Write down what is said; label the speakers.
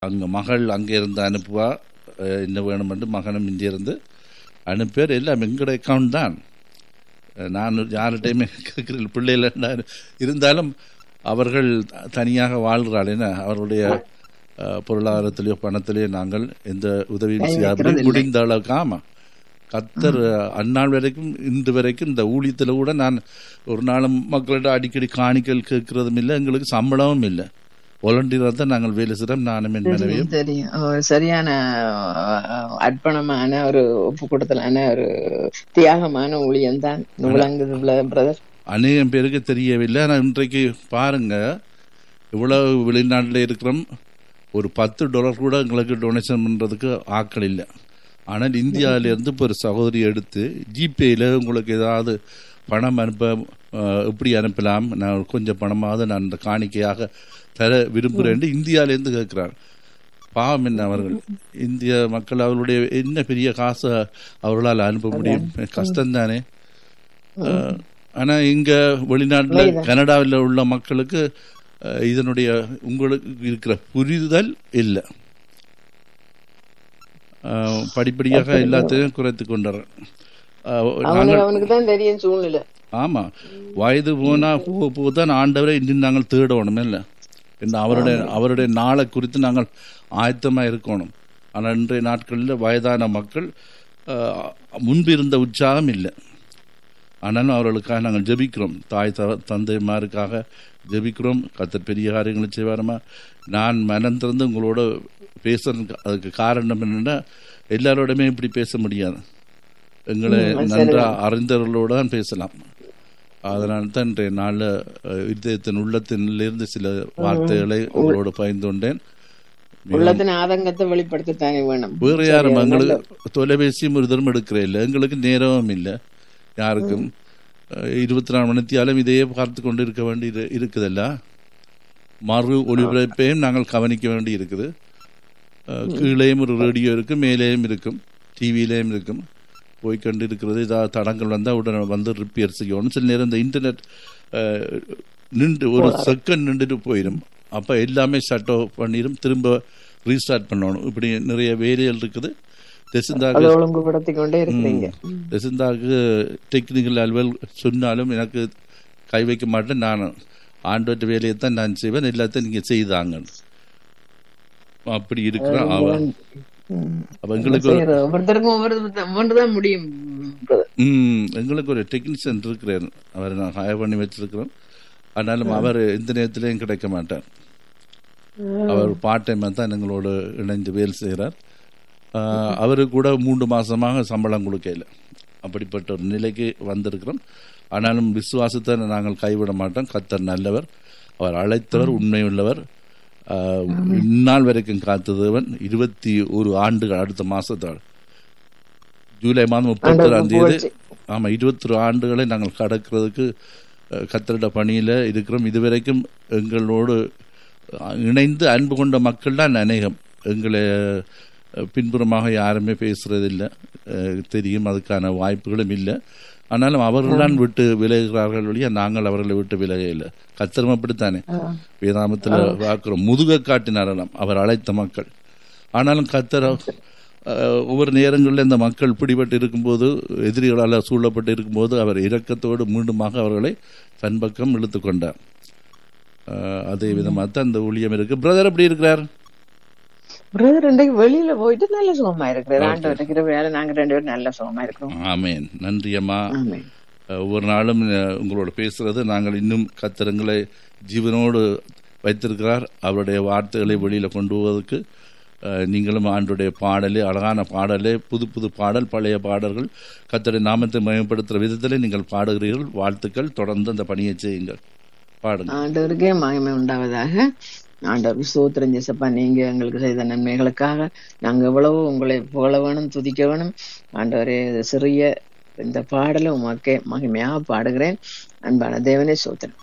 Speaker 1: அங்கே மகள் அங்கே இருந்து அனுப்புவா அஹ், என்ன வேணுமென்று மகனும் இங்கே இருந்து அனுப்பியார் எல்லாம் எங்களோட அக்கௌண்ட் தான் அஹ், நான் யார்கிட்டையுமே கேட்குறேன் பிள்ளைகள் இருந்தாலும் அவர்கள் தனியாக வாழ்கிறாள் என்ன அவருடைய அஹ், பொருளாதாரத்திலேயோ பணத்திலேயோ நாங்கள் எந்த உதவியும்
Speaker 2: கை
Speaker 1: செய்யாமல்
Speaker 2: வைக்கிறதில்லை.
Speaker 1: முடிந்த அளவுக்கு ஆமாம் கத்தர் அந்நாள் வரைக்கும் இன்று வரைக்கும் இந்த ஊழியத்தில் கூட நான் ஒரு நாளும் மக்கள்கிட்ட அடிக்கடி காணிக்கல் கேட்கறதும் இல்லை எங்களுக்கு சம்பளமும் இல்லை வாலண்டியராக தான் நாங்கள் வேலை செய்கிறோம் நானும் என் மனைவியும்
Speaker 2: தெரியும் தெரியும் ஒரு சரியான அஹ், அர்ப்பணமான ஒரு ஒப்பு கொடுத்தலான ஒரு தியாகமான ஊழியம் தான் விளங்குது பிரதர்
Speaker 1: அநேகம் பேருக்கு தெரியவில்லை ஆனால் இன்றைக்கு பாருங்க இவ்வளவு வெளிநாட்டில் இருக்கிறோம் ஒரு பத்து டாலர் கூட எங்களுக்கு டொனேஷன் பண்ணுறதுக்கு ஆட்கள் இல்லை ஆனால் இந்தியாவிலேருந்து இப்போ ஒரு சகோதரி எடுத்து ஜிபேயில் உங்களுக்கு ஏதாவது பணம் அனுப்ப அஹ், எப்படி அனுப்பலாம் நான் கொஞ்சம் பணமாவது நான் இந்த காணிக்கையாக தர விரும்புகிறேன் இந்தியாவிலேருந்து கேட்குறாங்க பாவம் என்ன அவர்கள் இந்திய மக்கள் அவர்களுடைய என்ன பெரிய காசை அவர்களால் அனுப்ப முடியும் கஷ்டம்தானே அஹ், ஆனா இங்க வெளிநாட்டுல கனடாவில் உள்ள மக்களுக்கு அஹ், இதனுடைய உங்களுக்கு இருக்கிற புரிதல் இல்லை அஹ், படிப்படியாக எல்லாத்தையும் குறைத்து கொண்டுறேன்
Speaker 2: அவனுக்கு அவனுக்கு தான் தெரியும் சூழ்நிலை
Speaker 1: ஆமா வயது போனா போக போக தான் ஆண்டவரை இன்னும் நாங்கள் தேடணும் இல்லை என்ன அவருடைய அவருடைய நாளை குறித்து நாங்கள் ஆயத்தமா இருக்கணும் ஆனால் இன்றைய நாட்களில் வயதான மக்கள் அஹ், முன்பு இருந்த உற்சாகம் இல்லை ஆனாலும் அவர்களுக்காக நாங்கள் ஜெபிக்கிறோம் தாய் த தந்தைமாருக்காக ஜெபிக்கிறோம் கத்தர் பெரிய காரியங்களை செய்வாரமா நான் மனம் திறந்து உங்களோட பேசுறதுக்கு அதுக்கு காரணம் என்னன்னா எல்லாரோடமே இப்படி பேச முடியாது எங்களை நன்றா அறிந்தவர்களோடு தான் பேசலாம் அதனால தான் இன்றைய நாளில் அஹ், இதயத்தின் உள்ளத்தினிலிருந்து சில வார்த்தைகளை உங்களோடு பகிர்ந்து கொண்டேன்
Speaker 2: உள்ளத்தின் ஆதங்கத்தை வெளிப்படுத்தத்தானே வேணும்
Speaker 1: வேறு யாரும் எங்களுக்கு தொலைபேசியும் ஒரு தரம் எடுக்கிறே இல்லை எங்களுக்கு நேரமும் இல்லை யாருக்கும் அஹ், இருபத்தி நாலு மணித்தியாலும் இதையே பார்த்து கொண்டு இருக்க வேண்டி இரு- இருக்குதல்ல மறு ஒளிபரப்பையும் நாங்கள் கவனிக்க வேண்டி இருக்குது அஹ், கீழேயும் ஒரு ரேடியோ இருக்கும் மேலேயும் இருக்கும் டிவியிலேயும் இருக்கும் போய்க்கொண்டு இருக்கிறது ஏதாவது தடங்கள் வந்தால் உடனே வந்து ரிப்பேர் செய்யணும் சில நேரம் இந்த இன்டர்நெட் அஹ், நின்று ஒரு செகண்ட் நின்றுட்டு போயிடும் அப்போ எல்லாமே ஷட் ஆஃப் பண்ணிடும் திரும்ப ரீஸ்டார்ட் பண்ணணும் இப்படி நிறைய வேலைகள் இருக்குது தெசிந்தாக்கு
Speaker 2: அதை ஒழுங்குபடுத்திக் கொண்டே இருக்கிறீங்க
Speaker 1: தெசிந்தாக்கு டெக்னிக்கல் அலுவல் சொன்னாலும் எனக்கு கை வைக்க மாட்டேன் நான் ஆண்டோட்ட வேலையை தான் நான் செய்வேன் எல்லாத்தையும் நீங்கள் செய்தாங்க அப்படி இருக்கிறான் அவன் அப்போ எங்களுக்கு ஒரு-
Speaker 2: செய்யறது ஒவ்வொருத்தருக்கும் ஒவ்வொரு ஒவ்வொன்றுதான் முடியும் brother.
Speaker 1: ம் எங்களுக்கு ஒரு டெக்னீஷியன் இருக்கிறார் அவரை நான் ஹயர் பண்ணி வச்சிருக்கிறோம் ஆனாலும் அவர் எந்த நேரத்திலையும் கிடைக்க மாட்டார் அவர் பார்ட் டைமாக தான் எங்களோடு இணைந்து வேலை செய்கிறார் ஆஹ், அவரு கூட மூன்று மாசமாக சம்பளம் கொடுக்கல அப்படிப்பட்ட ஒரு நிலைக்கு வந்திருக்கிறோம் ஆனாலும் விசுவாசத்தை நாங்கள் கைவிட மாட்டோம் கத்தர் நல்லவர் அவர் அழைத்தவர் உண்மையுள்ளவர் ஆஹ், இந்நாள் வரைக்கும் காத்ததவன் இருபத்தி ஒரு ஆண்டுகள் அடுத்த மாசத்தால் ஜூலை மாதம் முப்பத்தொராம் தேதி ஆமா இருபத்தொரு ஆண்டுகளை நாங்கள் கடக்கிறதுக்கு அஹ், கத்தரிட பணியில இருக்கிறோம் இதுவரைக்கும் எங்களோடு அஹ், இணைந்து அன்பு கொண்ட மக்கள் தான் அநேகம் எங்களை அஹ், பின்புறமாக யாருமே பேசுறதில்லை அஹ், தெரியும் அதுக்கான வாய்ப்புகளும் இல்லை ஆனாலும் அவர்கள் தான் விட்டு விலகுகிறார்கள் வழியா நாங்கள் அவர்களை விட்டு விலக இல்லை கத்திரம் அப்படித்தானே வேதாமத்தில் பார்க்கிறோம் முதுக காட்டினாரலாம் அவர் அழைத்த மக்கள் ஆனாலும் கத்தர் அஹ், ஒவ்வொரு நேரங்களில் இந்த மக்கள் பிடிபட்டு இருக்கும்போது எதிரிகளால் சூழப்பட்டு இருக்கும்போது அவர் இரக்கத்தோடு மீண்டுமாக அவர்களை தன் பக்கம் இழுத்து கொண்டார் அஹ், அதே விதமாக தான் இந்த ஊழியம் இருக்கு பிரதர் எப்படி இருக்கிறார்
Speaker 2: பிரதர் இன்றைக்கு வெளியில போயிட்டு நல்ல சுகமா இருக்கிறார் ஆண்டவர் இருக்கிற நாங்க ரெண்டு பேரும் நல்ல சுகமா இருக்கிறோம்
Speaker 1: ஆமேன் நன்றி அம்மா
Speaker 2: ஆமென்.
Speaker 1: அஹ், ஒவ்வொரு நாளும் அஹ், உங்களோட பேசுறது நாங்கள் இன்னும் கத்திரங்களை ஜீவனோடு வைத்திருக்கிறார் அவருடைய வார்த்தைகளை வெளியில கொண்டு போவதற்கு அஹ், நீங்களும் ஆண்டுடைய பாடலே அழகான பாடலே புது புது பாடல் பழைய பாடல்கள் கத்தருடைய நாமத்தை மயப்படுத்துகிற விதத்திலே நீங்கள் பாடுகிறீர்கள் வாழ்த்துக்கள் தொடர்ந்து அந்த பணியை செய்யுங்கள் பாடுங்க
Speaker 2: ஆண்டவருக்கே மகிமை உண்டாவதாக ஆண்டவர் ஸ்தோத்திரம் ஜெசப்பா நீங்க எங்களுக்கு செய்த நன்மைகளுக்காக நாங்க எவ்வளவு உங்களை புகழ வேணும் துதிக்க வேணும் ஆண்டவரே இது சிறிய இந்த பாடலை உமக்கே மகிமையாக பாடுகிறேன் அன்பான தேவனே சோத்திரம்